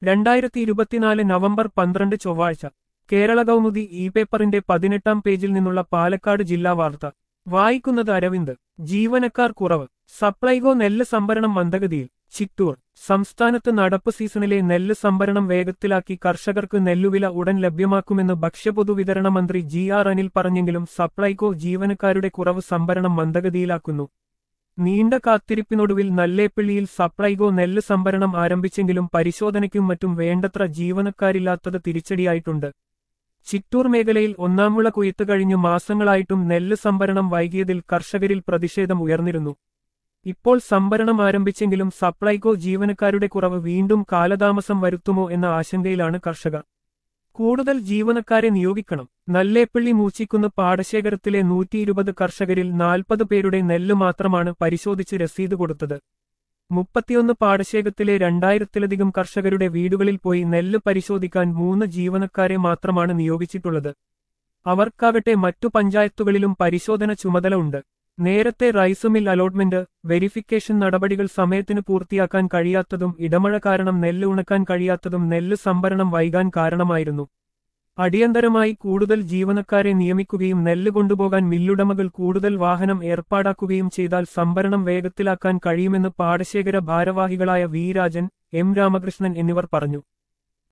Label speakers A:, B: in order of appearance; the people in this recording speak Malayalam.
A: രണ്ടായിരത്തി ഇരുപത്തിനാല് നവംബർ പന്ത്രണ്ട് ചൊവ്വാഴ്ച കേരള കൗമുദി ഇ പേപ്പറിന്റെ പതിനെട്ടാം പേജിൽ നിന്നുള്ള പാലക്കാട് ജില്ലാ വാർത്ത വായിക്കുന്നത് അരവിന്ദ് ജീവനക്കാർ കുറവ് സപ്ലൈകോ നെല്ല് സംഭരണം മന്ദഗതിയിൽ ചിറ്റൂർ സംസ്ഥാനത്ത് നടപ്പ് സീസണിലെ നെല്ല് സംഭരണം വേഗത്തിലാക്കി കർഷകർക്ക് നെല്ലുവില ഉടൻ ലഭ്യമാക്കുമെന്ന് ഭക്ഷ്യപൊതുവിതരണ മന്ത്രി ജി ആർ അനിൽ പറഞ്ഞെങ്കിലും സപ്ലൈകോ ജീവനക്കാരുടെ കുറവ് സംഭരണം മന്ദഗതിയിലാക്കുന്നു നീണ്ട കാത്തിരിപ്പിനൊടുവിൽ നല്ലേപ്പള്ളിയിൽ സപ്ലൈകോ നെല്ല് സംഭരണം ആരംഭിച്ചെങ്കിലും പരിശോധനയ്ക്കും മറ്റും വേണ്ടത്ര ജീവനക്കാരില്ലാത്തത് തിരിച്ചടിയായിട്ടുണ്ട് ചിറ്റൂർ മേഖലയിൽ ഒന്നാംവിള കൊയ്ത്ത് കഴിഞ്ഞു മാസങ്ങളായിട്ടും നെല്ല് സംഭരണം വൈകിയതിൽ കർഷകരിൽ പ്രതിഷേധം ഉയർന്നിരുന്നു ഇപ്പോൾ സംഭരണം ആരംഭിച്ചെങ്കിലും സപ്ലൈകോ ജീവനക്കാരുടെ കുറവ് വീണ്ടും കാലതാമസം വരുത്തുമോ എന്ന ആശങ്കയിലാണ് കർഷകർ കൂടുതൽ ജീവനക്കാരെ നിയോഗിക്കണം നല്ലേപ്പള്ളി മൂച്ചിക്കുന്ന് പാടശേഖരത്തിലെ നൂറ്റിയിരുപത് കർഷകരിൽ നാൽപ്പത് പേരുടെ നെല്ല് മാത്രമാണ് പരിശോധിച്ച് രസീത് കൊടുത്തത് മുപ്പത്തിയൊന്ന് പാടശേഖരത്തിലെ രണ്ടായിരത്തിലധികം കർഷകരുടെ വീടുകളിൽ പോയി നെല്ല് പരിശോധിക്കാൻ മൂന്ന് ജീവനക്കാരെ മാത്രമാണ് നിയോഗിച്ചിട്ടുള്ളത് അവർക്കാകട്ടെ മറ്റു പഞ്ചായത്തുകളിലും പരിശോധന ചുമതല ഉണ്ട് നേരത്തെ റൈസ് മിൽ അലോട്ട്മെന്റ് വെരിഫിക്കേഷൻ നടപടികൾ സമയത്തിന് പൂർത്തിയാക്കാൻ കഴിയാത്തതും ഇടമഴ കാരണം നെല്ല് ഉണക്കാൻ കഴിയാത്തതും നെല്ല് സംഭരണം വൈകാൻ കാരണമായിരുന്നു അടിയന്തരമായി കൂടുതൽ ജീവനക്കാരെ നിയമിക്കുകയും നെല്ല് കൊണ്ടുപോകാൻ മില്ലുടമകൾ കൂടുതൽ വാഹനം ഏർപ്പാടാക്കുകയും ചെയ്താൽ സംഭരണം വേഗത്തിലാക്കാൻ കഴിയുമെന്ന് പാടശേഖര ഭാരവാഹികളായ വി രാജൻ എം രാമകൃഷ്ണൻ എന്നിവർ പറഞ്ഞു